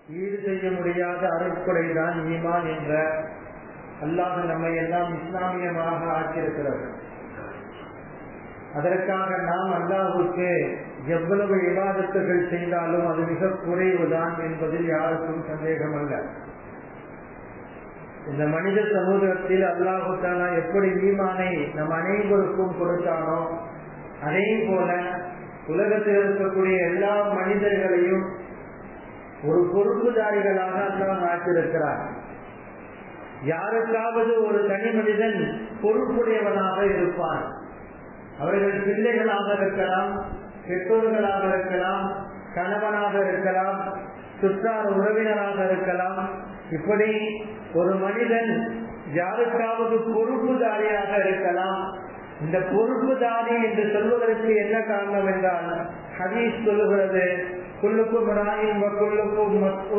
ஈடு செய்ய முடியாத அருட்கொடை தான் ஈமான் என்ற அல்லாஹ் நம்மை எல்லாம் இஸ்லாமியமாக ஆக்கியிருக்கிறது அதற்காக நாம் அல்லாஹுக்கு எவ்வளவு விவாதத்துகள் செய்தாலும் அது மிக குறைவுதான் என்பதில் யாருக்கும் சந்தேகம் அல்ல இந்த மனித சமூகத்தில் அல்லாஹு தாலா எப்படி ஈமானை நம் அனைவருக்கும் கொடுத்தானோ அதே போல உலகத்தில் இருக்கக்கூடிய எல்லா மனிதர்களையும் ஒரு பொறுப்புதாரிகளாக அல்லாஹ் ஆக்கியிருக்கிறார் யாருக்காவது ஒரு தனி மனிதன் பொறுப்புடையவனாக இருப்பான் அவர்கள் பிள்ளைகளாக இருக்கலாம் பெற்றோர்களாக இருக்கலாம் கணவனாக இருக்கலாம் சுற்றார் உறவினராக இருக்கலாம் இப்படி ஒரு மனிதன் யாருக்காவது பொறுப்புதாரியாக இருக்கலாம் இந்த பொறுப்புதாரி என்று சொல்வதற்கு என்ன காரணம் என்றால் ஹதீஸ் சொல்லுகிறது குல்லுக்கும் ராயின் குல்லுக்கும்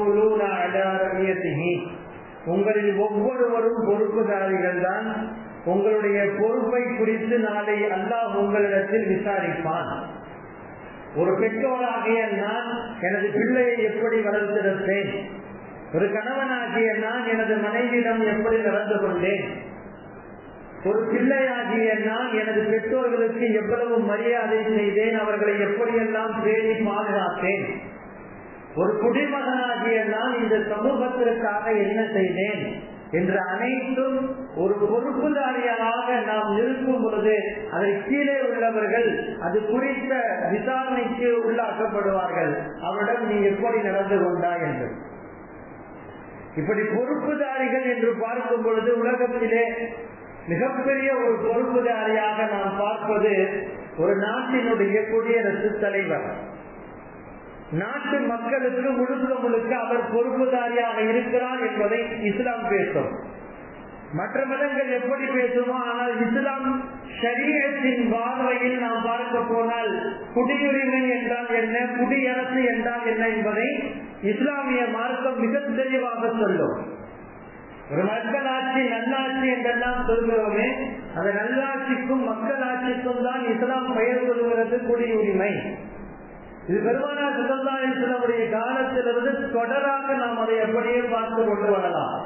உங்களில் ஒவ்வொருவரும் பொறுப்புதாரிகள் தான் உங்களுடைய பொறுப்பை குறித்து நாளை அல்லாஹ் உங்களிடத்தில் விசாரிப்பான் ஒரு பெற்றோராகிய நான் எனது பிள்ளையை எப்படி வளர்த்தெடுத்தேன் ஒரு கணவனாகிய நான் எனது மனைவியிடம் எப்படி நடந்து கொண்டேன் ஒரு பிள்ளையாகிய நான் எனது பெற்றோர்களுக்கு எவ்வளவு மரியாதை செய்தேன் அவர்களை எப்படியெல்லாம் பேணி பாதுகாத்தேன் ஒரு குடிமகனாகிய நான் இந்த சமூகத்திற்காக என்ன செய்தேன் என்ற அனைத்தும் ஒரு பொறுப்புதாரியாக நாம் இருக்கும் பொழுது அதை கீழே உள்ளவர்கள் அது குறித்த விசாரணைக்கு உள்ளாக்கப்படுவார்கள் அவரிடம் நீ எப்படி நடந்து கொண்டாய் என்று இப்படி பொறுப்புதாரிகள் என்று பார்க்கும் பொழுது உலகத்திலே மிகப்பெரிய ஒரு பொறுப்புதாரியாக நாம் பார்ப்பது ஒரு நாட்டினுடைய குடியரசு தலைவர் நாட்டு மக்களுக்கு முழுக்க முழுக்க அவர் பொறுப்புதாரியாக இருக்கிறார் என்பதை இஸ்லாம் பேசும் மற்ற மதங்கள் எப்படி பேசுமோ ஆனால் இஸ்லாம் சரீரத்தின் பார்வையில் நாம் பார்க்க போனால் குடியுரிமை என்றால் என்ன குடியரசு என்றால் என்ன என்பதை இஸ்லாமிய மார்க்கம் மிக தெளிவாக சொல்லும் ஒரு மக்களாட்சி நல்லாட்சி என்றெல்லாம் சொல்கிறோமே அந்த நல்லாட்சிக்கும் மக்களாட்சிக்கும் தான் இஸ்லாம் பெயர் சொல்கிறது குடியுரிமை இது பெருமானா சுதந்தாயுடைய காலத்திலிருந்து தொடராக நாம் அதை எப்படியே பார்த்து கொண்டு வரலாம்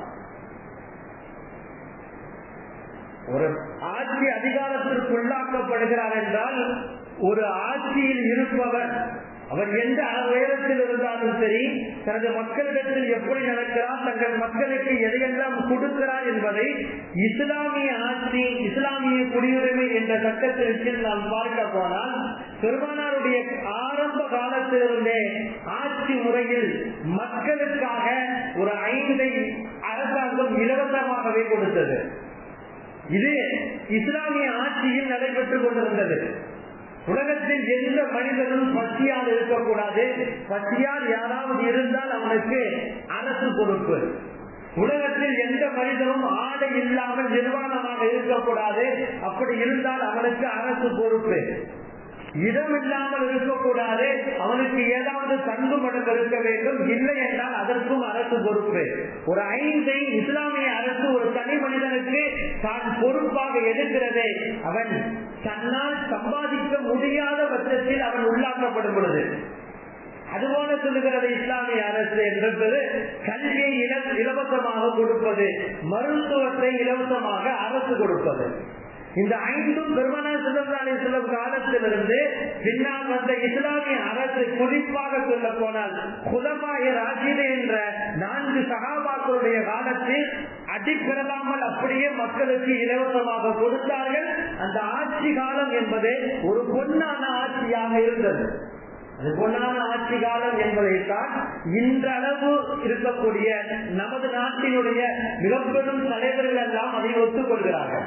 ஒரு ஆட்சி அதிகாரத்திற்கு உள்ளாக்கப்படுகிறார் என்றால் ஒரு ஆட்சியில் இருப்பவர் அவர் எந்த உயரத்தில் இருந்தாலும் சரி தனது மக்களிடத்தில் எப்படி நடக்கிறார் தங்கள் மக்களுக்கு எதையெல்லாம் கொடுக்கிறார் என்பதை இஸ்லாமிய ஆட்சி இஸ்லாமிய குடியுரிமை என்ற சட்டத்திற்கு நாம் பார்க்க போனால் பெருமானாருடைய ஆரம்ப காலத்திலிருந்தே ஆட்சி முறையில் மக்களுக்காக ஒரு ஐந்தை அரசாங்கம் இலவசமாகவே கொடுத்தது இது இஸ்லாமிய ஆட்சியில் நடைபெற்றுக் கொண்டிருந்தது உலகத்தில் எந்த மனிதனும் பசியால் இருக்கக்கூடாது பசியால் யாராவது இருந்தால் அவனுக்கு அரசு பொறுப்பு உலகத்தில் எந்த மனிதனும் ஆடை இல்லாமல் நிர்வாணமாக இருக்கக்கூடாது அப்படி இருந்தால் அவனுக்கு அரசு பொறுப்பு இடம் இல்லாமல் இருக்கக்கூடாது அவனுக்கு ஏதாவது தங்கு மடம் இருக்க வேண்டும் இல்லை என்றால் அதற்கும் அரசு பொறுப்பு ஒரு ஐந்தை இஸ்லாமிய அரசு ஒரு தனி மனிதனுக்கு தான் பொறுப்பாக எடுக்கிறதே அவன் தன்னால் சம்பாதிக்க முடியாத பட்சத்தில் அவன் உள்ளாக்கப்படும் பொழுது அதுபோல சொல்லுகிறது இஸ்லாமிய அரசு என்பது கல்வியை இலவசமாக கொடுப்பது மருத்துவத்தை இலவசமாக அரசு கொடுப்பது இந்த ஐந்தும் பெருமனா சிதம்பராணி செல்லும் காலத்திலிருந்து பின்னால் வந்த இஸ்லாமிய அரசு குறிப்பாக சொல்ல போனால் குலமாய ராஜிதே என்ற நான்கு சகாபாக்களுடைய காலத்தில் அடிப்பிறலாமல் அப்படியே மக்களுக்கு இலவசமாக கொடுத்தார்கள் அந்த ஆட்சி காலம் என்பது ஒரு பொன்னான ஆட்சியாக இருந்தது அது பொன்னான ஆட்சி காலம் என்பதைத்தான் இன்றளவு இருக்கக்கூடிய நமது நாட்டினுடைய மிகப்பெரும் தலைவர்கள் எல்லாம் அதை ஒத்துக்கொள்கிறார்கள்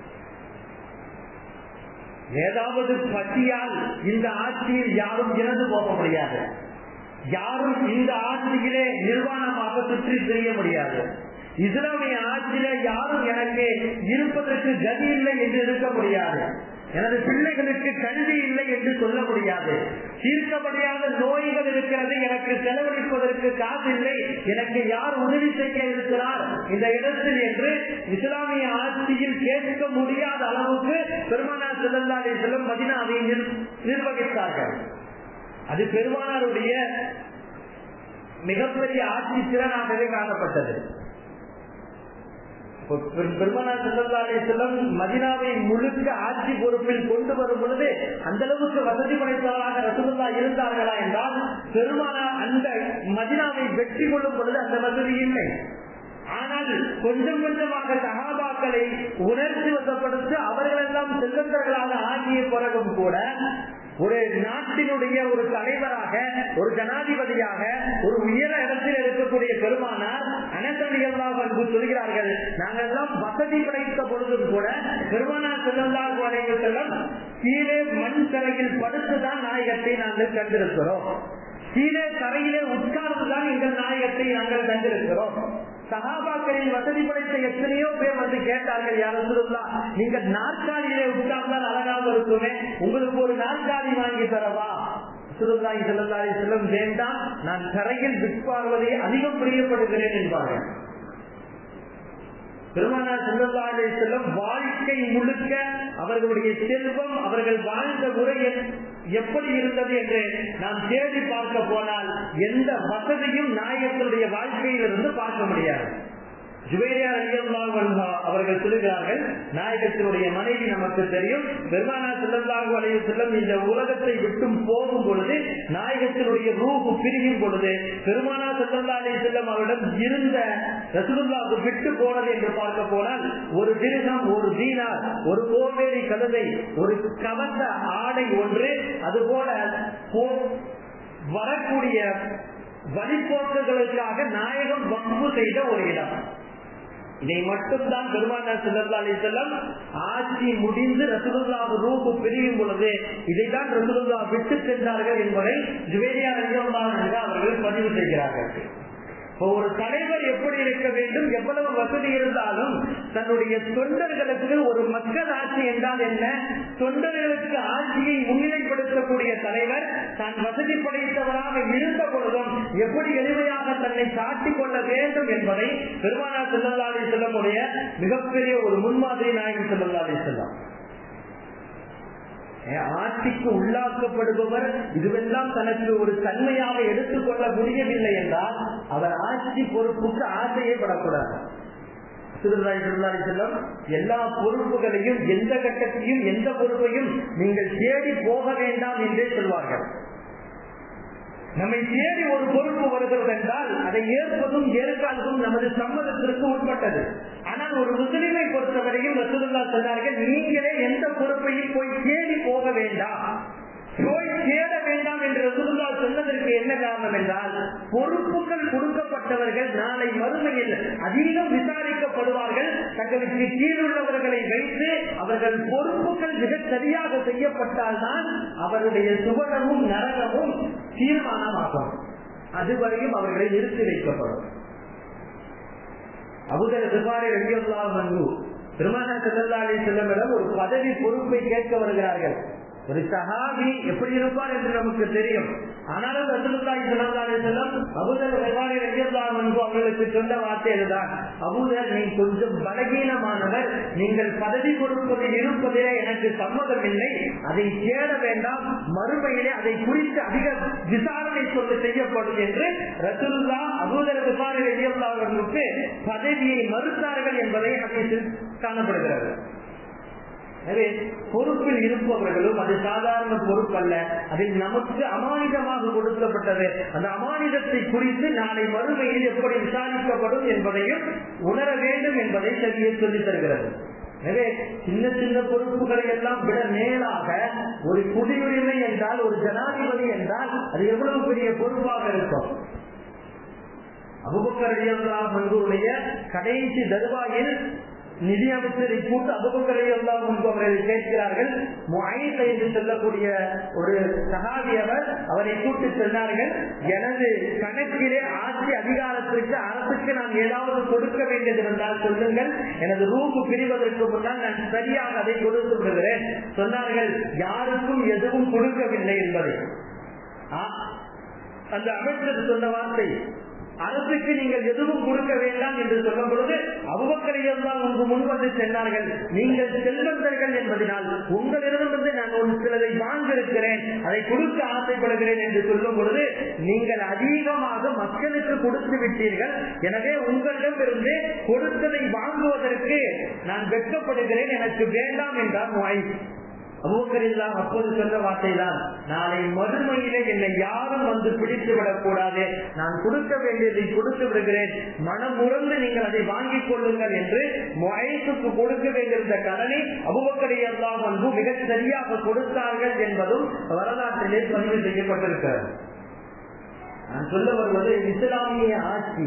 ஏதாவது பசியால் இந்த ஆட்சியில் யாரும் இறந்து போக முடியாது யாரும் இந்த ஆட்சியிலே நிர்வாணமாக சுற்றி தெரிய முடியாது இஸ்லாமிய ஆட்சியில யாரும் எனக்கு இருப்பதற்கு கதி இல்லை என்று இருக்க முடியாது எனது பிள்ளைகளுக்கு கல்வி இல்லை என்று சொல்ல முடியாது தீர்க்க முடியாத நோய்கள் இருக்கிறது எனக்கு செலவழிப்பதற்கு காசு இல்லை எனக்கு யார் உதவி செய்ய இருக்கிறார் இந்த இடத்தில் என்று இஸ்லாமிய ஆட்சியில் கேட்க முடியாத அளவுக்கு பெருமானா செல்லல்லாலே செல்லும் மதினாவை நிர்வகித்தார்கள் அது பெருமானாருடைய மிகப்பெரிய ஆட்சி திறனாகவே காணப்பட்டது பெருமனா செல்லல்லாலே செல்லம் மதினாவை முழுக்க ஆட்சி பொறுப்பில் கொண்டு வரும் பொழுது அந்த அளவுக்கு வசதி படைத்தவராக ரசகுல்லா இருந்தார்களா என்றால் பெருமானா அந்த மதினாவை வெற்றி கொள்ளும் பொழுது அந்த வசதி இல்லை ஆனால் கொஞ்சம் கொஞ்சமாக சகாபாக்களை உணர்ச்சி வசப்படுத்தி அவர்களெல்லாம் செல்வந்தர்களாக ஆகிய பிறகும் கூட ஒரு நாட்டினுடைய ஒரு தலைவராக ஒரு ஜனாதிபதியாக ஒரு உயர இடத்தில் இருக்கக்கூடிய பெருமானார் அனசனிகள்லாம் வந்து சொல்கிறார்கள் நாங்கள் எல்லாம் வசதி படைத்த பொழுதும் கூட பெருமானார் செல்லல்லாஹு அலைஹி செல்லம் கீழே மண் தரையில் படுத்துதான் நாயகத்தை நாங்கள் கண்டிருக்கிறோம் கீழே தரையிலே உட்கார்ந்துதான் எங்கள் நாயகத்தை நாங்கள் கண்டிருக்கிறோம் சகாபாக்களில் வசதி படைத்த எத்தனையோ பேர் வந்து கேட்டார்கள் யாரும் சொல்லலாம் நீங்க நாற்காலியிலே உட்கார்ந்தால் அழகாக இருக்குமே உங்களுக்கு ஒரு நாற்காலி வாங்கி தரவா சுருந்தாய் செல்லந்தாரி செல்லும் வேண்டாம் நான் தரையில் விற்பார்வதை அதிகம் பிரியப்படுகிறேன் என்பார்கள் பெருமானா செல்லந்தாலே செல்லும் வாழ்க்கை முழுக்க அவர்களுடைய செல்வம் அவர்கள் வாழ்ந்த முறை எப்படி இருந்தது என்று நாம் தேடி பார்க்க போனால் எந்த வசதியும் நாயகத்தினுடைய வாழ்க்கையிலிருந்து பார்க்க முடியாது அவர்கள் சொல்லுகிறார்கள் நாயகத்தினுடைய மனைவி நமக்கு தெரியும் பெருமானா செல்லல்லாஹு அலைய செல்லம் இந்த உலகத்தை விட்டும் போகும் பொழுது நாயகத்தினுடைய ரூபு பிரியும் பொழுது பெருமானா செல்லல்லா அலைய செல்லம் அவரிடம் இருந்த ரசகுல்லாவுக்கு விட்டு போனது என்று பார்க்க போனால் ஒரு திருகம் ஒரு தீனார் ஒரு கோவேரி கழுதை ஒரு கவச ஆடை ஒன்று அதுபோல வரக்கூடிய வழிபோக்குகளுக்காக நாயகம் வம்பு செய்த ஒரு இடம் இதை மட்டும்தான் பெருமானார் செல்லா அலி செல்லம் ஆட்சி முடிந்து ரசகுல்லா ரூபு பிரியும் பொழுது இதைதான் ரசகுல்லா விட்டு சென்றார்கள் என்பதை ஜுவேரியா ரஜியம்மான் அவர்கள் பதிவு செய்கிறார்கள் ஒரு தலைவர் எப்படி இருக்க வேண்டும் எவ்வளவு வசதி இருந்தாலும் தன்னுடைய தொண்டர்களுக்கு ஒரு மக்கள் ஆட்சி என்றால் என்ன தொண்டர்களுக்கு ஆட்சியை முன்னிலைப்படுத்தக்கூடிய தலைவர் தான் வசதி படைத்தவராக இருந்த பொழுதும் எப்படி எளிமையாக தன்னை காட்டிக் கொள்ள வேண்டும் என்பதை பெருமானார் செல்லல்லாலே செல்லமுடைய மிகப்பெரிய ஒரு முன்மாதிரி நாயகம் செல்லல்லாலே செல்லம் ஆட்சிக்கு உள்ளாக்கப்படுபவர் இதுவெல்லாம் தனக்கு ஒரு தன்மையாக எடுத்துக்கொள்ள முடியவில்லை என்றால் அவர் ஆட்சி பொறுப்புக்கு ஆசையே படக்கூடாது செல்லம் எல்லா பொறுப்புகளையும் எந்த கட்டத்தையும் எந்த பொறுப்பையும் நீங்கள் தேடி போக வேண்டாம் என்றே சொல்வார்கள் நம்மை தேடி ஒரு பொறுப்பு வருகிறது என்றால் அதை ஏற்பதும் ஏற்காததும் நமது சம்மதத்திற்கு உட்பட்டது ஆனால் ஒரு முஸ்லிமை பொறுத்தவரையில் ரசூலுல்லா சொன்னார்கள் நீங்களே எந்த பொறுப்பையும் போய் தேடி போக வேண்டாம் போய் தேட வேண்டாம் என்று ரசூலுல்லா சொன்னதற்கு என்ன காரணம் என்றால் பொறுப்புகள் கொடுக்கப்பட்டவர்கள் நாளை மறுமையில் அதிகம் விசாரிக்கப்படுவார்கள் தங்களுக்கு கீழுள்ளவர்களை வைத்து அவர்கள் பொறுப்புகள் மிக சரியாக செய்யப்பட்டால் தான் அவருடைய சுவனமும் நரகமும் தீர்மானமாகும் அதுவரையும் அவர்களை நிறுத்தி வைக்கப்படும் அபுதல் விவாரி ரவியல்லா மன்கு திருமண செல்லல்லாலே செல்லமிடம் ஒரு பதவி பொறுப்பை கேட்க வருகிறார்கள் ஒரு சஹாபி எப்படி இருப்பார் என்று நமக்கு தெரியும் ஆனாலும் ரசூலுல்லாஹி ஸல்லல்லாஹு அலைஹி வஸல்லம் அபூதர் ரிவாரி ரலியல்லாஹு அன்ஹு அவர்களுக்கு சொன்ன வார்த்தை இதுதான் அபூதர் நீ கொஞ்சம் பலகீனமானவர் நீங்கள் பதவி கொடுப்பதில் இருப்பதிலே எனக்கு சம்மதம் இல்லை அதை தேட வேண்டாம் மறுமையிலே அதை குறித்து அதிக விசாரணை சொல்ல செய்யப்படும் என்று ரசூலுல்லா அபூதர் ரிவாரி ரலியல்லாஹு அவர்களுக்கு பதவியை மறுத்தார்கள் என்பதை ஹதீஸில் காணப்படுகிறது எனவே பொறுப்பில் இருப்பவர்களும் அது சாதாரண பொறுப்பு அல்ல அதில் நமக்கு அமானிதமாக கொடுக்கப்பட்டது அந்த அமானிதத்தை குறித்து நாளை மறுமையில் எப்படி விசாரிக்கப்படும் என்பதையும் உணர வேண்டும் என்பதை சரிய சொல்லித் தருகிறது எனவே சின்ன சின்ன பொறுப்புகளை எல்லாம் விட மேலாக ஒரு குடியுரிமை என்றால் ஒரு ஜனாதிபதி என்றால் அது எவ்வளவு பெரிய பொறுப்பாக இருக்கும் அபுபக்கருடைய கடைசி தருவாயில் நிதி அமைச்சரை கூட்டு அபுபக்கரை எல்லாம் முன்பு அவர்கள் கேட்கிறார்கள் முயல என்று சொல்லக்கூடிய ஒரு சகாவியவர் அவரை கூட்டு சொன்னார்கள் எனது கணக்கிலே ஆட்சி அதிகாரத்திற்கு அரசுக்கு நான் ஏதாவது கொடுக்க வேண்டியது இருந்தால் சொல்லுங்கள் எனது ரூபு பிரிவதற்கு முன்னால் நான் சரியாக அதை கொடுத்து விடுகிறேன் சொன்னார்கள் யாருக்கும் எதுவும் கொடுக்கவில்லை என்பதை அந்த அமைச்சர் சொன்ன வார்த்தை அரசுக்கு நீங்கள் எதுவும் கொடுக்க வேண்டாம் என்று சொல்லும் பொழுது அவ்வக்கரையில் தான் உங்க முன்வந்து சென்றார்கள் நீங்கள் செல்வந்தர்கள் என்பதனால் உங்களிடமிருந்து நான் ஒரு சிலதை வாங்கியிருக்கிறேன் அதை கொடுக்க ஆசைப்படுகிறேன் என்று சொல்லும் பொழுது நீங்கள் அதிகமாக மக்களுக்கு கொடுத்து விட்டீர்கள் எனவே உங்களிடமிருந்து கொடுத்ததை வாங்குவதற்கு நான் வெட்கப்படுகிறேன் எனக்கு வேண்டாம் என்றார் வாய் அபூக்கரில்லாம் அப்போது சொன்ன வார்த்தைதான் நாளை மறுமையிலே என்னை யாரும் வந்து பிடித்து விடக்கூடாது நான் கொடுக்க வேண்டியதை கொடுத்து விடுகிறேன் மனம் உறந்து நீங்கள் அதை வாங்கிக் கொள்ளுங்கள் என்று வயசுக்கு கொடுக்க வேண்டியிருந்த கடனை அபுபக்கரையெல்லாம் வந்து மிக சரியாக கொடுத்தார்கள் என்பதும் வரலாற்றிலே பதிவு செய்யப்பட்டிருக்கிறது நான் சொல்ல வருவது இஸ்லாமிய ஆட்சி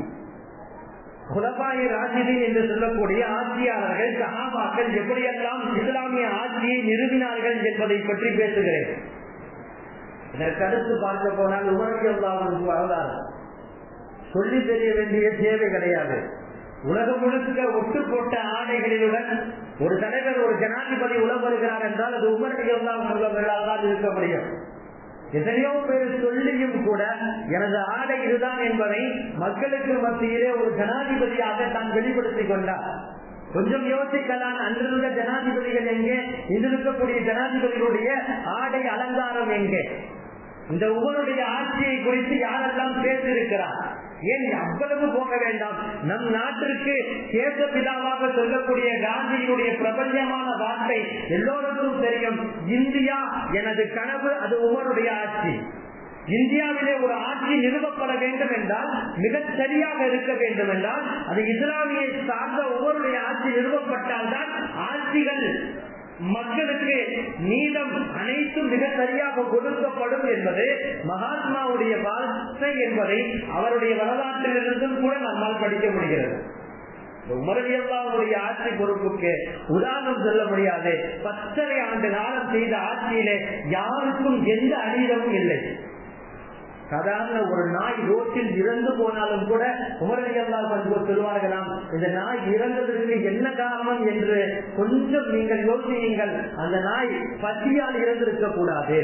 குலபாய ராஜிதி என்று சொல்லக்கூடிய ஆட்சியாளர்கள் சகாபாக்கள் எப்படியெல்லாம் இஸ்லாமிய ஆட்சியை நிறுவினார்கள் என்பதை பற்றி பேசுகிறேன் இதற்கு அடுத்து பார்க்க போனால் உமரவியல்லாவுக்கு வரலாறு சொல்லி தெரிய வேண்டிய தேவை கிடையாது உலகம் முழுக்க ஒட்டு போட்ட ஆடைகளிலுடன் ஒரு தலைவர் ஒரு ஜனாதிபதி உலக வருகிறார் என்றால் அது உமரவியல்லாவுகளால் தான் இருக்க முடியும் எத்தனையோ பேர் சொல்லியும் கூட எனது ஆடை இதுதான் என்பதை மக்களுக்கு மத்தியிலே ஒரு ஜனாதிபதியாக தான் வெளிப்படுத்திக் கொண்டார் கொஞ்சம் யோசிக்கலாம் அன்றிருந்த ஜனாதிபதிகள் எங்கே இன்று இருக்கக்கூடிய ஜனாதிபதிகளுடைய ஆடை அலங்காரம் எங்கே இந்த உங்களுடைய ஆட்சியை குறித்து யாரெல்லாம் பேசியிருக்கிறார் ஏன் அவ்வளவு போக வேண்டாம் நம் நாட்டிற்கு தேச பிதாவாக சொல்லக்கூடிய காந்தியினுடைய பிரபஞ்சமான வார்த்தை எல்லோருக்கும் தெரியும் இந்தியா எனது கனவு அது உமருடைய ஆட்சி இந்தியாவிலே ஒரு ஆட்சி நிறுவப்பட வேண்டும் என்றால் மிக சரியாக இருக்க வேண்டும் என்றால் அது இஸ்லாமியை சார்ந்த ஒவ்வொருடைய ஆட்சி நிறுவப்பட்டால் தான் ஆட்சிகள் மக்களுக்கு நீதம் அனைத்தும் மிக சரியாக கொடுக்கப்படும் என்பது மகாத்மாவுடைய வாழ்க்கை என்பதை அவருடைய வரலாற்றிலிருந்தும் கூட நம்மால் படிக்க முடிகிறது உமரவியல்லாவுடைய ஆட்சி பொறுப்புக்கு உதாரணம் சொல்ல முடியாது பத்தரை ஆண்டு காலம் செய்த ஆட்சியிலே யாருக்கும் எந்த அநீதமும் இல்லை சாதாரண ஒரு நாய் ரோட்டில் இறந்து போனாலும் கூட உமரவியல்லால் பண்பு சொல்வார்களாம் இந்த நாய் இறந்ததற்கு என்ன காரணம் என்று கொஞ்சம் நீங்கள் யோசியுங்கள் அந்த நாய் பசியால் இறந்திருக்க கூடாது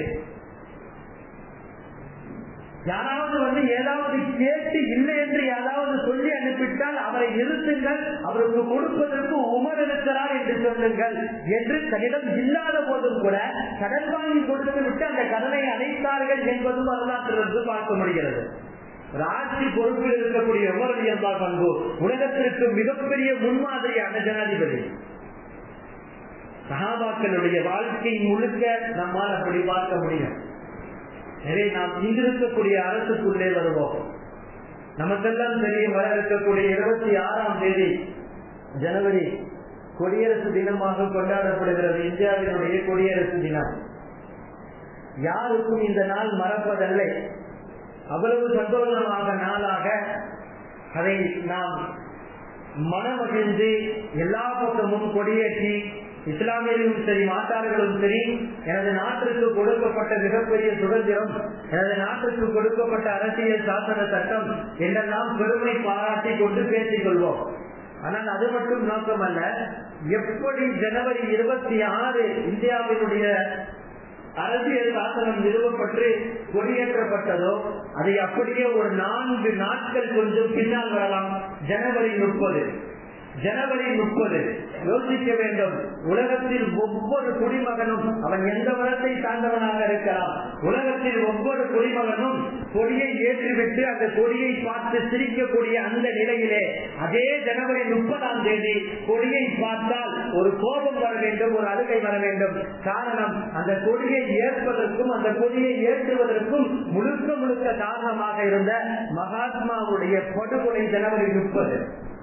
யாராவது வந்து ஏதாவது கேட்டு இல்லை என்று யாராவது சொல்லி அனுப்பிட்டால் அவரை நிறுத்துங்கள் அவருக்கு கொடுப்பதற்கு உமர் இருக்கிறார் என்று சொல்லுங்கள் என்று தன்னிடம் இல்லாத போதும் கூட கடன் வாங்கி கொடுத்து விட்டு அந்த கடனை அடைத்தார்கள் என்பதும் வரலாற்றிலிருந்து பார்க்க முடிகிறது ஒரு ஆட்சி பொறுப்பில் இருக்கக்கூடிய உமரவியல் பண்பு உலகத்திற்கு மிகப்பெரிய முன்மாதிரியான ஜனாதிபதி சகாபாக்களுடைய வாழ்க்கை முழுக்க நம்மால் அப்படி பார்க்க முடியும் எனவே நாம் இங்கிருக்கக்கூடிய அரசுக்குள்ளே வருவோம் நமக்கெல்லாம் தெரியும் வர இருக்கக்கூடிய இருபத்தி ஆறாம் தேதி ஜனவரி குடியரசு தினமாக கொண்டாடப்படுகிறது இந்தியாவினுடைய குடியரசு தினம் யாருக்கும் இந்த நாள் மறப்பதில்லை அவ்வளவு சந்தோஷமாக நாளாக அதை நாம் மனமகிழ்ந்து எல்லா பக்கமும் கொடியேற்றி இஸ்லாமியர்களும் சரி மாட்டார்களும் சரி எனது நாட்டிற்கு கொடுக்கப்பட்ட மிகப்பெரிய சுதந்திரம் எனது நாட்டிற்கு கொடுக்கப்பட்ட அரசியல் சாசன சட்டம் என்றெல்லாம் பெருமை பாராட்டி கொண்டு பேசிக் கொள்வோம் ஆனால் அது மட்டும் நோக்கமல்ல எப்படி ஜனவரி இருபத்தி ஆறு இந்தியாவினுடைய அரசியல் சாசனம் நிறுவப்பட்டு கொடியேற்றப்பட்டதோ அதை அப்படியே ஒரு நான்கு நாட்கள் கொஞ்சம் பின்னால் வரலாம் ஜனவரி முப்பது ஜனவரி முப்பது யோசிக்க வேண்டும் உலகத்தில் ஒவ்வொரு குடிமகனும் அவன் எந்த மதத்தை சார்ந்தவனாக இருக்கலாம் உலகத்தில் ஒவ்வொரு குடிமகனும் கொடியை ஏற்றிவிட்டு அந்த கொடியை பார்த்து சிரிக்கக்கூடிய அந்த நிலையிலே அதே ஜனவரி முப்பதாம் தேதி கொடியை பார்த்தால் ஒரு கோபம் வர வேண்டும் ஒரு அழுகை வர வேண்டும் காரணம் அந்த கொடியை ஏற்பதற்கும் அந்த கொடியை ஏற்றுவதற்கும் முழுக்க முழுக்க காரணமாக இருந்த மகாத்மாவுடைய படுகொலை ஜனவரி முப்பது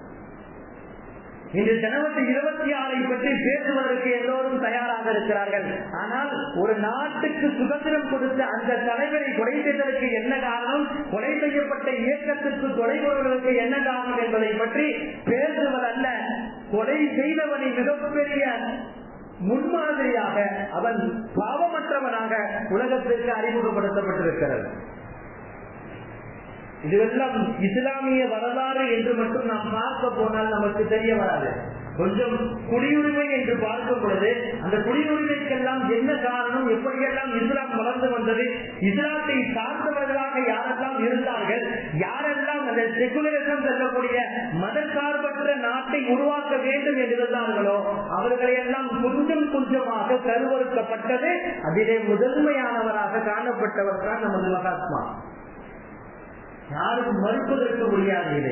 இன்று ஜனவரி இருபத்தி ஆறை பற்றி பேசுவதற்கு எல்லோரும் தயாராக இருக்கிறார்கள் ஆனால் ஒரு நாட்டுக்கு சுதந்திரம் கொடுத்த அந்த தலைவரை கொலை செய்ததற்கு என்ன காரணம் கொலை செய்யப்பட்ட இயக்கத்திற்கு தொலைபவர்களுக்கு என்ன காரணம் என்பதை பற்றி பேசுவதல்ல கொலை செய்தவனை மிகப்பெரிய முன்மாதிரியாக அவன் பாவமற்றவனாக உலகத்திற்கு அறிமுகப்படுத்தப்பட்டிருக்கிறது இதுவெல்லாம் இஸ்லாமிய வரலாறு என்று மட்டும் நாம் பார்க்க போனால் நமக்கு தெரிய வராது கொஞ்சம் குடியுரிமை என்று பார்க்கும் பொழுது அந்த குடியுரிமைக்கெல்லாம் என்ன காரணம் எப்படியெல்லாம் இஸ்லாம் வளர்ந்து வந்தது இஸ்லாத்தை சார்ந்தவர்களாக யார் யாரெல்லாம் இருந்தார்கள் யாரெல்லாம் அந்த செகுலரிசம் செல்லக்கூடிய மதசார்பற்ற நாட்டை உருவாக்க வேண்டும் என்று இருந்தார்களோ அவர்களை எல்லாம் கொஞ்சம் கொஞ்சமாக கருவறுக்கப்பட்டது அதிலே முதன்மையானவராக காணப்பட்டவர் தான் நமது மகாத்மா யாரும் மறுப்பதற்கு முடியாது இதை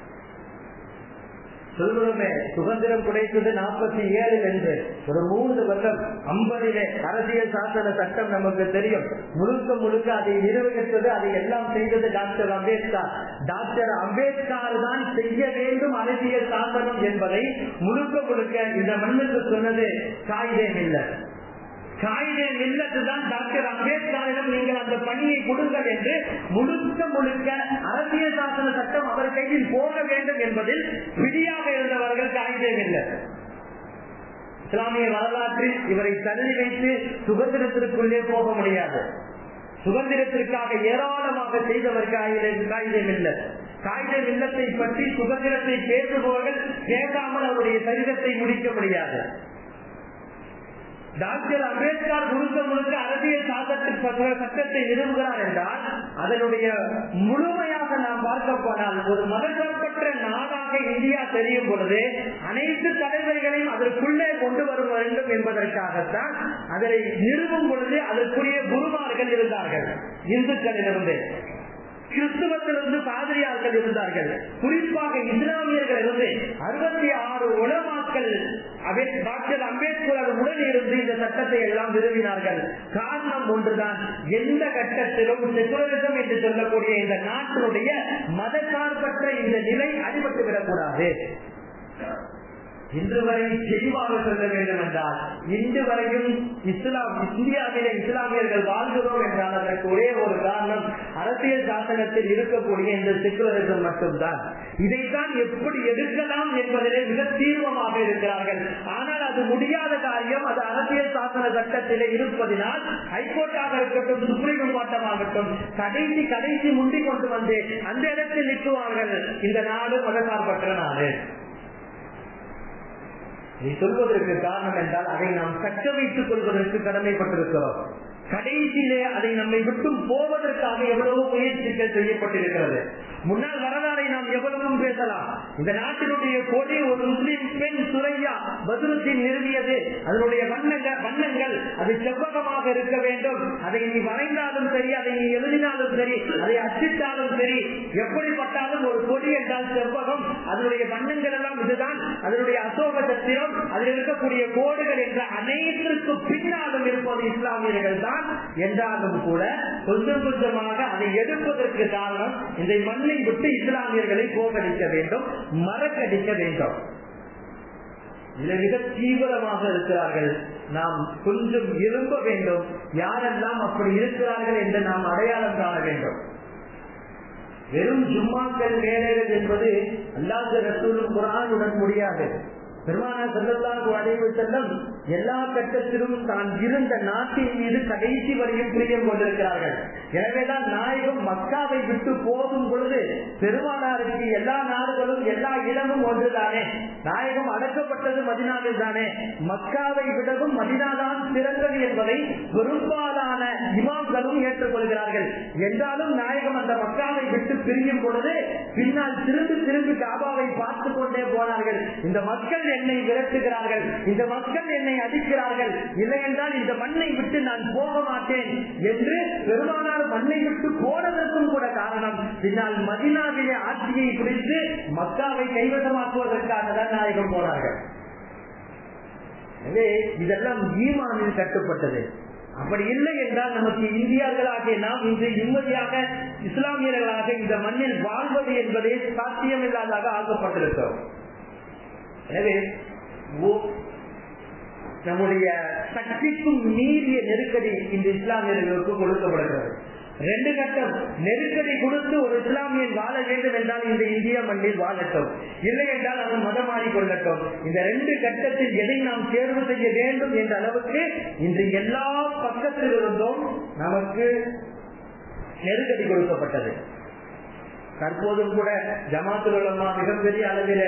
சொல்லுமே சுதந்திரம் கிடைத்தது நாற்பத்தி ஏழு என்று ஒரு மூன்று வருடம் ஐம்பதிலே அரசியல் சாசன சட்டம் நமக்கு தெரியும் முழுக்க முழுக்க அதை நிர்வகித்தது அதை எல்லாம் செய்தது டாக்டர் அம்பேத்கர் டாக்டர் அம்பேத்கர் தான் செய்ய வேண்டும் அரசியல் சாசனம் என்பதை முழுக்க முழுக்க இந்த மண்ணுக்கு சொன்னது காகிதம் இல்லை காயிதே இல்லத்துதான் டாக்டர் அம்பேத்கரிடம் நீங்கள் அந்த பணியை கொடுங்கள் என்று முழுக்க முழுக்க அரசியல் சாசன சட்டம் அவர் கையில் போக வேண்டும் என்பதில் விதியாக இருந்தவர்கள் காயிதே இல்லை இஸ்லாமிய வரலாற்றில் இவரை தள்ளி வைத்து சுதந்திரத்திற்குள்ளே போக முடியாது சுதந்திரத்திற்காக ஏராளமாக செய்தவர் காகிதம் இல்லை காகிதம் இல்லத்தை பற்றி சுதந்திரத்தை பேசுபவர்கள் கேட்காமல் அவருடைய சரிதத்தை முடிக்க முடியாது டாக்டர் அம்பேத்கர் முழுக்க முழுக்க அரசியல் சாசனத்திற்கு சட்டத்தை நிறுவுகிறார் என்றால் அதனுடைய முழுமையாக நாம் பார்க்க போனால் ஒரு மதப்பற்ற நாடாக இந்தியா தெரியும் பொழுது அனைத்து தலைவர்களையும் அதற்குள்ளே கொண்டு வர வேண்டும் என்பதற்காகத்தான் அதனை நிறுவும் பொழுது அதற்குரிய குருமார்கள் இருந்தார்கள் இந்துக்களிலிருந்து கிறிஸ்துவத்திலிருந்து பாதிரியார்கள் இருந்தார்கள் குறிப்பாக இஸ்லாமியர்கள் இருந்து அறுபத்தி ஆறு உலமாக்கள் டாக்டர் அம்பேத்கர் உடன் இருந்து இந்த சட்டத்தை எல்லாம் விரும்பினார்கள் காரணம் ஒன்றுதான் எந்த கட்டத்திலும் செகுலரிசம் என்று சொல்லக்கூடிய இந்த நாட்டினுடைய மதசார்பற்ற இந்த நிலை அடிபட்டு விடக்கூடாது இன்று வரை தெளிவாக சொல்ல வேண்டும் என்றால் இன்று வரையும் இஸ்லாம் இந்தியாவிலே இஸ்லாமியர்கள் வாழ்கிறோம் என்றால் அதற்கு ஒரே ஒரு காரணம் அரசியல் சாசனத்தில் இருக்கக்கூடிய இந்த செக்குலரிசம் மட்டும்தான் இதைத்தான் எப்படி எதிர்க்கலாம் என்பதிலே மிக தீர்வமாக இருக்கிறார்கள் ஆனால் அது முடியாத காரியம் அது அரசியல் சாசன சட்டத்திலே இருப்பதினால் ஹைகோர்ட்டாக இருக்கட்டும் சுப்ரீம் கோர்ட்டமாகட்டும் கடைசி கடைசி முந்தி கொண்டு வந்து அந்த இடத்தில் நிற்குவார்கள் இந்த நாடு மதசார்பற்ற நாடு நீ சொல்வதற்கு காரணம் என்றால் அதை நாம் தக்க வைத்துக் கொள்வதற்கு கடமைப்பட்டிருக்கிறோம் கடைசியிலே அதை நம்மை விட்டும் போவதற்காக எவ்வளவோ முயற்சிகள் செய்யப்பட்டிருக்கிறது முன்னாள் வரலாறை நாம் எவ்வளவும் பேசலாம் இந்த நாட்டினுடைய கொடி ஒரு முஸ்லிம் பெண் சுரையா பதுரத்தின் நிறுவியது அதனுடைய வண்ணங்கள் வண்ணங்கள் அது செவ்வகமாக இருக்க வேண்டும் அதை நீ வரைந்தாலும் சரி அதை நீ எழுதினாலும் சரி அதை அச்சிட்டாலும் சரி எப்படிப்பட்டாலும் ஒரு கொடி என்றால் செவ்வகம் அதனுடைய வண்ணங்கள் எல்லாம் இதுதான் அதனுடைய அசோக சத்திரம் அதில் இருக்கக்கூடிய கோடுகள் என்ற அனைத்திற்கு பின்னாலும் இருப்பது இஸ்லாமியர்கள் தான் என்றாலும் கூட கொஞ்சம் கொஞ்சமாக அதை எடுப்பதற்கு காரணம் இந்த மண்ணை விட்டு இஸ்லாமியர்களை போகடிக்க வேண்டும் மறக்கடிக்க வேண்டும் இதில் மிக தீவிரமாக இருக்கிறார்கள் நாம் கொஞ்சம் விரும்ப வேண்டும் யாரெல்லாம் அப்படி இருக்கிறார்கள் என்று நாம் அடையாளம் காண வேண்டும் வெறும் ஜும்மாக்கள் மேலேறது என்பது அல்லாத ரசூலும் குரானுடன் முடியாது பெருமானா செல்லல்லாஹு அலைவு செல்லம் எல்லா கட்டத்திலும் தான் இருந்த நாட்டின் மீது கடைசி வரையும் பிரியம் கொண்டிருக்கிறார்கள் எனவேதான் நாயகம் மக்காவை விட்டு போகும் பொழுது பெருமானாருக்கு எல்லா நாடுகளும் எல்லா இடமும் ஒன்றுதானே நாயகம் அடக்கப்பட்டது மதினாவில் தானே மக்காவை விடவும் மதினாதான் சிறந்தது என்பதை பெரும்பாலான இமாம்களும் ஏற்றுக்கொள்கிறார்கள் என்றாலும் நாயகம் அந்த மக்காவை விட்டு பிரியும் பொழுது பின்னால் திரும்பி திரும்பி காபாவை பார்த்து கொண்டே போனார்கள் இந்த மக்கள் என்னை விரட்டுகிறார்கள் இந்த மக்கள் என்னை அடிக்கிறார்கள் இல்லை என்றால் இந்த மண்ணை விட்டு நான் போக மாட்டேன் என்று பெருமானார் மண்ணை விட்டு போனதற்கும் கூட காரணம் பின்னால் மதினாவிலே ஆட்சியை பிடித்து மக்காவை கைவசமாக்குவதற்காக தான் நாயகம் போனார்கள் எனவே இதெல்லாம் ஈமானில் கட்டுப்பட்டது அப்படி இல்லை என்றால் நமக்கு இந்தியாக்களாகிய நாம் இன்று நிம்மதியாக இஸ்லாமியர்களாக இந்த மண்ணில் வாழ்வது என்பதே சாத்தியமில்லாதாக ஆக்கப்பட்டிருக்கிறோம் எனவே நம்முடைய சக்திக்கும் மீறிய நெருக்கடி இந்த இஸ்லாமியர்களுக்கு கொடுக்கப்படுகிறது ரெண்டு கட்டம் நெருக்கடி கொடுத்து ஒரு இஸ்லாமியன் வாழ வேண்டும் என்றால் இந்த இந்திய மண்ணில் வாழட்டும் இல்லை என்றால் அவன் மதம் மாறிக்கொள்ளட்டும் இந்த ரெண்டு கட்டத்தில் எதை நாம் தேர்வு செய்ய வேண்டும் என்ற அளவுக்கு இன்று எல்லா பக்கத்தில் இருந்தும் நமக்கு நெருக்கடி கொடுக்கப்பட்டது தற்போதும் கூட ஜமாத்துல் உலமா மிகப்பெரிய அளவில்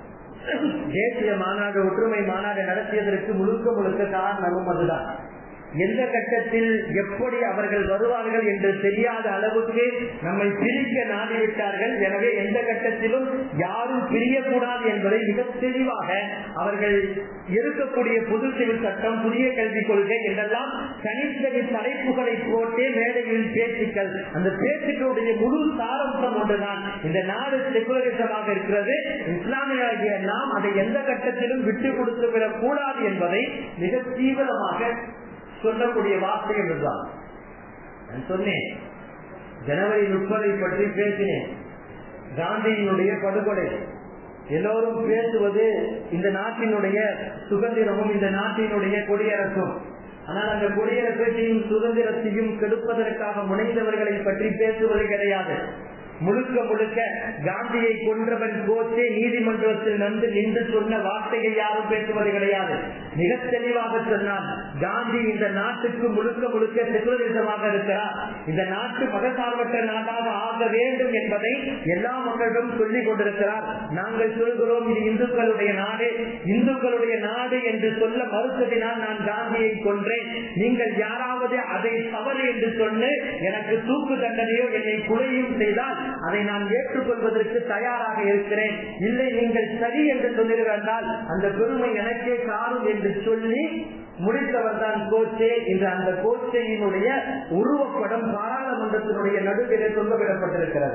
தேசிய மாநாடு ஒற்றுமை மாநாடு நடத்தியதற்கு முழுக்க முழுக்க காரணமும் அதுதான் எந்த கட்டத்தில் எப்படி அவர்கள் வருவார்கள் என்று தெரியாத அளவுக்கு நம்மை பிரிக்க நாடிவிட்டார்கள் எனவே எந்த கட்டத்திலும் யாரும் பிரியக்கூடாது என்பதை மிக தெளிவாக அவர்கள் இருக்கக்கூடிய பொது சிவில் சட்டம் புதிய கல்விக் கொள்கை என்றெல்லாம் தனித்தனி தலைப்புகளை போட்டே மேடைகளில் பேச்சுக்கள் அந்த பேச்சுக்களுடைய முழு சாரம்சம் ஒன்றுதான் இந்த நாடு செகுலரிசமாக இருக்கிறது இஸ்லாமியாகிய நாம் அதை எந்த கட்டத்திலும் விட்டு கொடுத்து விடக் கூடாது என்பதை மிக தீவிரமாக சொல்லக்கூடிய வார்த்தை என்றுதான் நான் சொன்னேன் ஜனவரி முப்பதை பற்றி பேசினேன் காந்தியினுடைய படுகொலை எல்லோரும் பேசுவது இந்த நாட்டினுடைய சுதந்திரமும் இந்த நாட்டினுடைய கொடியரசும் ஆனால் அந்த குடியரசையும் சுதந்திரத்தையும் கெடுப்பதற்காக முனைந்தவர்களை பற்றி பேசுவது கிடையாது முழுக்க முழுக்க காந்தியை கொன்றவன் கோச்சே நீதிமன்றத்தில் நன்று நின்று சொன்ன வார்த்தையை யாரும் பேசுவது கிடையாது மிக தெளிவாக சொன்னான் காந்தி இந்த நாட்டுக்கு முழுக்க முழுக்க செகுலரிசமாக இருக்கிறார் இந்த நாட்டு மதசார்பற்ற நாடாக ஆக வேண்டும் என்பதை எல்லா மக்களிடம் சொல்லிக் கொண்டிருக்கிறார் நாங்கள் சொல்கிறோம் இது இந்துக்களுடைய நாடு இந்துக்களுடைய நாடு என்று சொல்ல மறுத்ததினால் நான் காந்தியை கொன்றேன் நீங்கள் யாராவது அதை தவறு என்று சொன்னு எனக்கு தூக்கு தண்டனையோ என்னை குலையும் செய்தால் அதை நான் ஏற்றுக்கொள்வதற்கு தயாராக இருக்கிறேன் இல்லை நீங்கள் சரி என்று சொல்லியிருந்தால் அந்த பெருமை எனக்கே சாரும் என்று சொல்லி முடித்தவர் தான் கோச்சே என்று அந்த கோச்சையினுடைய உருவப்படம் பாராளுமன்றத்தினுடைய நடுவிலே சொல்லவிடப்பட்டிருக்கிறது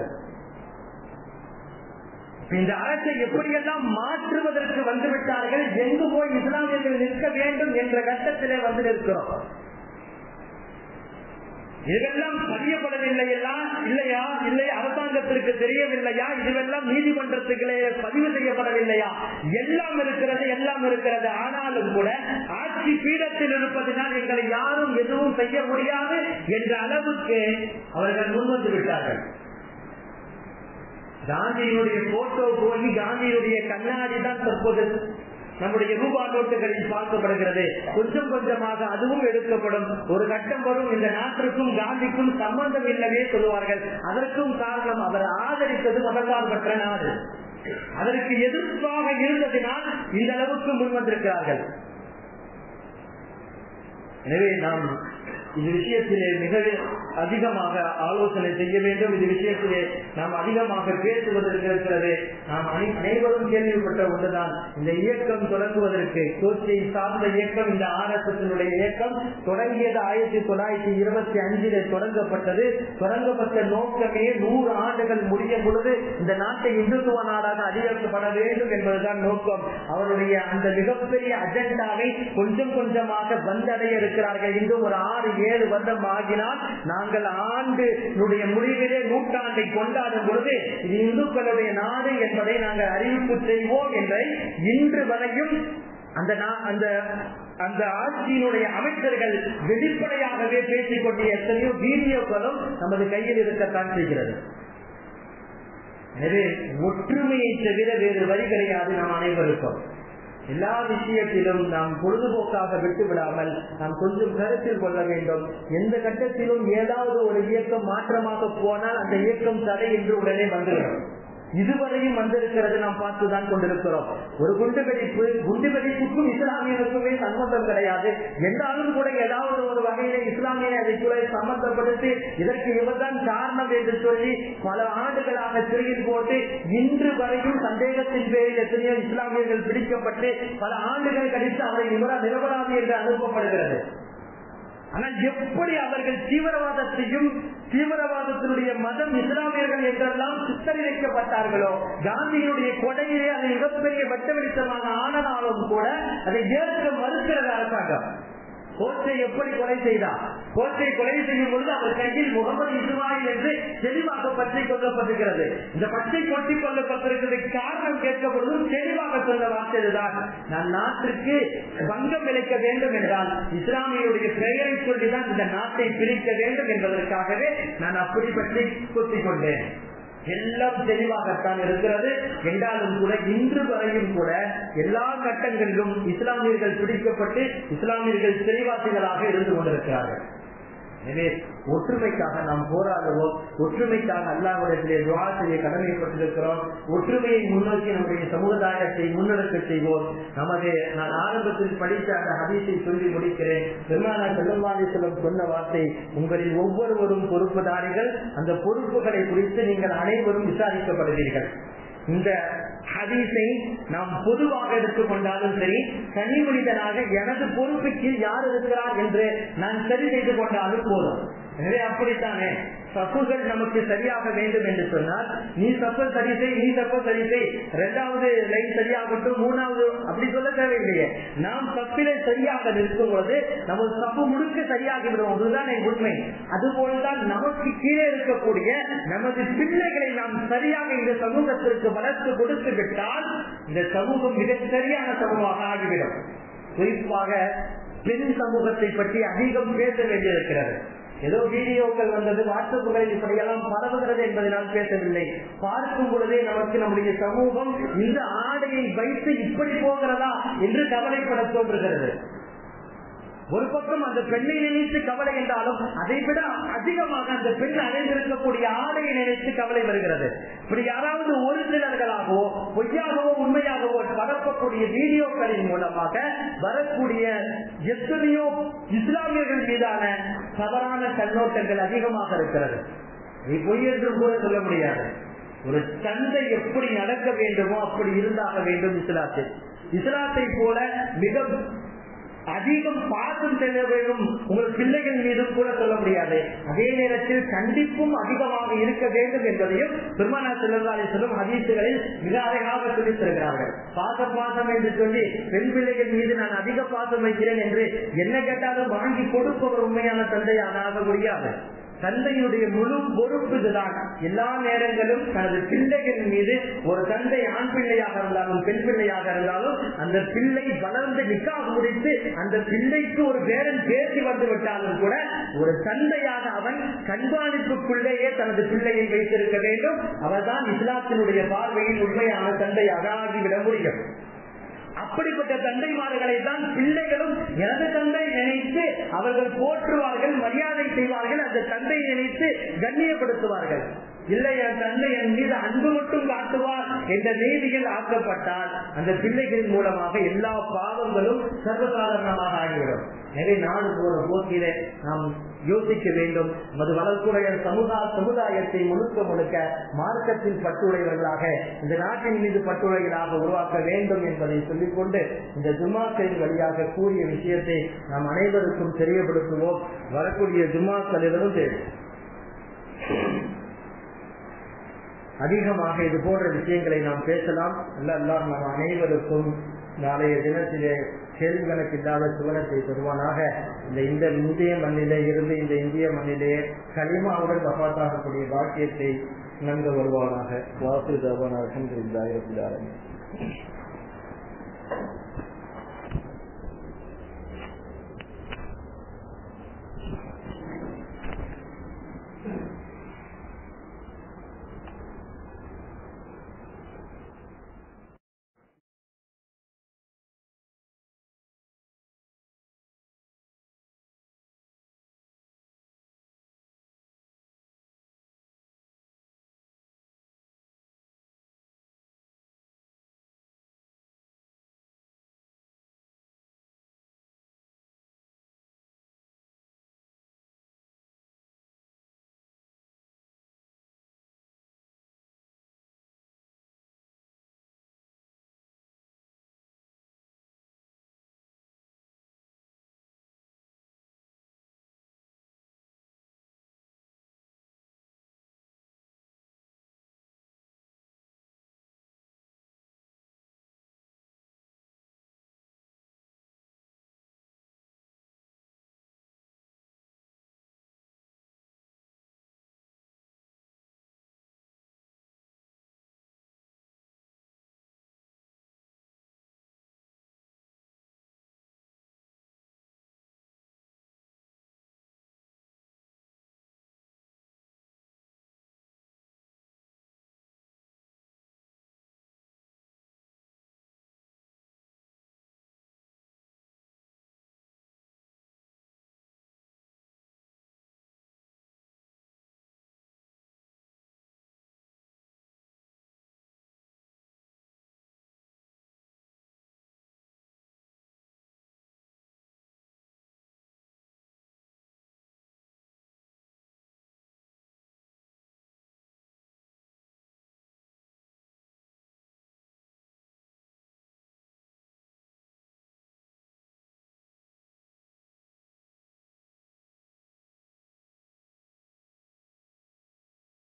இந்த அரசை எப்படியெல்லாம் மாற்றுவதற்கு வந்துவிட்டார்கள் எங்கு போய் இஸ்லாமியர்கள் நிற்க வேண்டும் என்ற கட்டத்திலே வந்து நிற்கிறோம் இதெல்லாம் பதியப்படவில்லையா இல்லையா இல்லை அரசாங்கத்திற்கு தெரியவில்லையா இதுவெல்லாம் நீதிமன்றத்துகளே பதிவு செய்யப்படவில்லையா எல்லாம் இருக்கிறது எல்லாம் இருக்கிறது ஆனாலும் கூட ஆட்சி பீடத்தில் இருப்பதனால் எங்களை யாரும் எதுவும் செய்ய முடியாது என்ற அளவுக்கு அவர்கள் முன்வந்து விட்டார்கள் காந்தியினுடைய போட்டோ போய் காந்தியினுடைய கண்ணாடி தான் தற்போது நம்முடைய ரூபா நோட்டுகளில் பார்க்கப்படுகிறது கொஞ்சம் கொஞ்சமாக அதுவும் எடுக்கப்படும் ஒரு கட்டம் வரும் இந்த நாட்டிற்கும் காந்திக்கும் சம்பந்தம் இல்லவே சொல்லுவார்கள் அதற்கும் காரணம் அவர் ஆதரித்தது மதசார்பற்ற நாடு அதற்கு எதிர்ப்பாக இருந்ததினால் இந்த அளவுக்கு முன் வந்திருக்கிறார்கள் எனவே நாம் இது விஷயத்திலே மிக அதிகமாக ஆலோசனை செய்ய வேண்டும் இது விஷயத்திலே நாம் அதிகமாக பேசுவதற்கு இருக்கிறது நாம் அனைவரும் கேள்விப்பட்ட ஒன்றுதான் இந்த இயக்கம் தொடங்குவதற்கு கோச்சியை சார்ந்த இயக்கம் இந்த ஆர் எஸ் எஸ் இயக்கம் தொடங்கியது ஆயிரத்தி தொள்ளாயிரத்தி இருபத்தி அஞ்சிலே தொடங்கப்பட்டது தொடங்கப்பட்ட நோக்கமே நூறு ஆண்டுகள் முடியும் பொழுது இந்த நாட்டை இந்துத்துவ நாடாக அதிகரிக்கப்பட வேண்டும் என்பதுதான் நோக்கம் அவருடைய அந்த மிகப்பெரிய அஜெண்டாவை கொஞ்சம் கொஞ்சமாக வந்தடைய இருக்கிறார்கள் இன்னும் ஒரு ஆறு ஏழு வருடம் ஆகினால் நாங்கள் ஆண்டுடைய முடிவிலே நூற்றாண்டை கொண்டாடும் பொழுது இது இந்துக்களுடைய நாடு என்பதை நாங்கள் அறிவிப்பு செய்வோம் என்ற இன்று வரையும் அந்த அந்த அந்த ஆட்சியினுடைய அமைச்சர்கள் வெளிப்படையாகவே பேசிக் கொண்ட எத்தனையோ வீடியோக்களும் நமது கையில் இருக்கத்தான் செய்கிறது எனவே ஒற்றுமையை தவிர வேறு வழி கிடையாது நாம் அனைவருக்கும் எல்லா விஷயத்திலும் நாம் பொழுதுபோக்காக விட்டு விடாமல் நாம் கொஞ்சம் கருத்தில் கொள்ள வேண்டும் எந்த கட்டத்திலும் ஏதாவது ஒரு இயக்கம் மாற்றமாக போனால் அந்த இயக்கம் தடை என்று உடனே வந்துவிடும் இதுவரையும் வந்திருக்கிறது நாம் பார்த்துதான் கொண்டிருக்கிறோம் ஒரு குண்டு வெடிப்பு குண்டு வெடிப்புக்கும் இஸ்லாமியனுக்குமே சம்பந்தம் கிடையாது என்றாலும் கூட ஏதாவது ஒரு வகையில இஸ்லாமிய அதுக்குள்ள சம்பந்தப்படுத்தி இதற்கு இவர்தான் காரணம் என்று சொல்லி பல ஆண்டுகளாக சிறையில் போட்டு இன்று வரையும் சந்தேகத்தின் பேரில் எத்தனையோ இஸ்லாமியர்கள் பிடிக்கப்பட்டு பல ஆண்டுகள் கழித்து அவரை இவரா நிரபராதி என்று அனுப்பப்படுகிறது ஆனால் எப்படி அவர்கள் தீவிரவாதத்தையும் தீவிரவாதத்தினுடைய மதம் இஸ்லாமியர்கள் என்றெல்லாம் சித்தரிக்கப்பட்டார்களோ காந்தியினுடைய கொடையிலே அதை மிகப்பெரிய வெட்ட வெளிச்சமாக ஆனதாலும் கூட அதை ஏற்க மறுக்கிறது அரசாங்கம் கோச்சை எப்படி கொலை செய்தார் கோச்சை கொலை செய்யும் பொழுது அவர் கையில் முகமது இஸ்மாயில் என்று தெளிவாக பற்றி கொல்லப்பட்டிருக்கிறது இந்த பச்சை கொட்டி கொல்லப்பட்டிருக்கிறது காரணம் கேட்கப்படுவதும் தெளிவாக சொல்ல வார்த்தைதான் நான் நாட்டிற்கு பங்கம் விளைக்க வேண்டும் என்றால் இஸ்லாமியுடைய பெயரை சொல்லிதான் இந்த நாட்டை பிரிக்க வேண்டும் என்பதற்காகவே நான் அப்படி பற்றி கொத்திக் கொண்டேன் எல்லாம் தெளிவாகத்தான் இருக்கிறது என்றாலும் கூட இன்று வரையும் கூட எல்லா கட்டங்களிலும் இஸ்லாமியர்கள் பிடிக்கப்பட்டு இஸ்லாமியர்கள் சிறைவாசிகளாக இருந்து கொண்டிருக்கிறார்கள் எனவே ஒற்றுமைக்காக நாம் போராடுவோம் ஒற்றுமைக்காக அல்லாஹ்விடத்திலே துவா செய்ய கடமைப்பட்டிருக்கிறோம் ஒற்றுமையை முன்னோக்கி நம்முடைய சமுதாயத்தை முன்னெடுக்க செய்வோம் நமது நான் ஆரம்பத்தில் படித்த அந்த ஹதீஸை சொல்லி முடிக்கிறேன் பெருமானா செல்லம்பாதீஸ்வரம் சொன்ன வார்த்தை உங்களில் ஒவ்வொருவரும் பொறுப்புதாரிகள் அந்த பொறுப்புகளை குறித்து நீங்கள் அனைவரும் விசாரிக்கப்படுவீர்கள் இந்த ஹதீஸை நாம் பொதுவாக எடுத்துக்கொண்டாலும் சரி தனி மனிதனாக எனது பொறுப்புக்கு யார் இருக்கிறார் என்று நான் சரி செய்து கொண்டாலும் போதும் எனவே அப்படித்தானே சப்புகள் நமக்கு சரியாக வேண்டும் என்று சொன்னால் நீ சப்பல் சரி செய் நீ சப்பல் சரி செய் இரண்டாவது லைன் சரியாகட்டும் மூணாவது அப்படி சொல்ல தேவையில்லையே நாம் சப்பிலே சரியாக நிற்கும் பொழுது நமது சப்பு முழுக்க சரியாகி விடும் அதுதான் என் உண்மை அதுபோலதான் நமக்கு கீழே இருக்கக்கூடிய நமது பிள்ளைகளை நாம் சரியாக இந்த சமூகத்திற்கு வளர்த்து கொடுத்து விட்டால் இந்த சமூகம் மிகச் சரியான சமூகமாக ஆகிவிடும் குறிப்பாக பெண் சமூகத்தை பற்றி அதிகம் பேச வேண்டியிருக்கிறது ஏதோ வீடியோக்கள் வந்தது வாட்ஸ்அப்புகளில் இப்படியெல்லாம் பரவுகிறது என்பதனால் பேசவில்லை பார்க்கும் பொழுதே நமக்கு நம்முடைய சமூகம் இந்த ஆடையை வைத்து இப்படி போகிறதா என்று கவலைப்பட தோன்றுகிறது ஒரு பக்கம் அந்த பெண்ணை நினைத்து கவலை என்றாலும் அதை விட அதிகமாக அந்த பெண் அடைந்திருக்கக்கூடிய ஆடையை நினைத்து கவலை வருகிறது இப்படி யாராவது ஒரு சிலர்களாகவோ பொய்யாகவோ உண்மையாகவோ பரப்பக்கூடிய வீடியோக்களின் மூலமாக வரக்கூடிய எத்தனையோ இஸ்லாமியர்கள் மீதான தவறான கண்ணோட்டங்கள் அதிகமாக இருக்கிறது இது பொய் என்று கூட சொல்ல முடியாது ஒரு சந்தை எப்படி நடக்க வேண்டுமோ அப்படி இருந்தாக வேண்டும் இஸ்லாத்தில் இஸ்லாத்தை போல மிக அதிகம் பாசம் செல்ல வேண்டும் உங்கள் பிள்ளைகள் மீதும் கூட சொல்ல முடியாது அதே நேரத்தில் கண்டிப்பும் அதிகமாக இருக்க வேண்டும் என்பதையும் பெருமானா செல்லதாலே சொல்லும் ஹதீசுகளில் மிக அழகாக சொல்லித் தருகிறார்கள் பாசம் பாசம் என்று சொல்லி பெண் பிள்ளைகள் மீது நான் அதிக பாசம் வைக்கிறேன் என்று என்ன கேட்டாலும் வாங்கி கொடுப்பவர் உண்மையான தந்தையாக ஆக முடியாது தந்தையுடைய முழு பொறுப்பு இதுதான் எல்லா நேரங்களும் தனது பிள்ளைகள் மீது ஒரு தந்தை ஆண் பிள்ளையாக இருந்தாலும் பெண் பிள்ளையாக இருந்தாலும் அந்த பிள்ளை வளர்ந்து நிக்காக முடித்து அந்த பிள்ளைக்கு ஒரு பேரன் பேசி வந்து விட்டாலும் கூட ஒரு தந்தையாக அவன் கண்காணிப்புக்குள்ளேயே தனது பிள்ளையை வைத்திருக்க வேண்டும் அவர்தான் இஸ்லாத்தினுடைய பார்வையில் உண்மையான தந்தையாக ஆகிவிட முடியும் அப்படிப்பட்ட தந்தைமார்களை தான் பிள்ளைகளும் எனது தந்தை நினைத்து அவர்கள் போற்றுவார்கள் மரியாதை செய்வார்கள் அந்த தந்தை நினைத்து கண்ணியப்படுத்துவார்கள் இல்லை என் தந்தை என் மீது அன்பு மட்டும் காட்டுவார் என்ற நீதியில் ஆக்கப்பட்டால் அந்த பிள்ளைகள் மூலமாக எல்லா பாவங்களும் சர்வசாதாரணமாக ஆகிவிடும் எனவே நாடு போற போக்கிலே நாம் யோசிக்க வேண்டும் நமது வளர்ப்புடைய சமுதாய சமுதாயத்தை முழுக்க முழுக்க மார்க்கத்தில் பட்டுடையவர்களாக இந்த நாட்டின் மீது பட்டுடைகளாக உருவாக்க வேண்டும் என்பதை சொல்லிக்கொண்டு இந்த ஜும்மாக்களின் வழியாக கூறிய விஷயத்தை நாம் அனைவருக்கும் தெரியப்படுத்துவோம் வரக்கூடிய ஜும்மாக்களிலிருந்து அதிகமாக இது போன்ற விஷயங்களை நாம் பேசலாம் அல்ல அல்லாம் நாம் அனைவருக்கும் நாளைய தினத்திலே கேள்விகளுக்கு இல்லாத சுவனத்தை பெறுவானாக இந்த இந்த இந்திய மண்ணிலே இருந்து இந்த இந்திய மண்ணிலே களிமாவுடன் வபாத்தாகக்கூடிய பாக்கியத்தை நன்கு வருவானாக வாசு தவன் அலமதுல்லாஹி ரபில் ஆலமீன்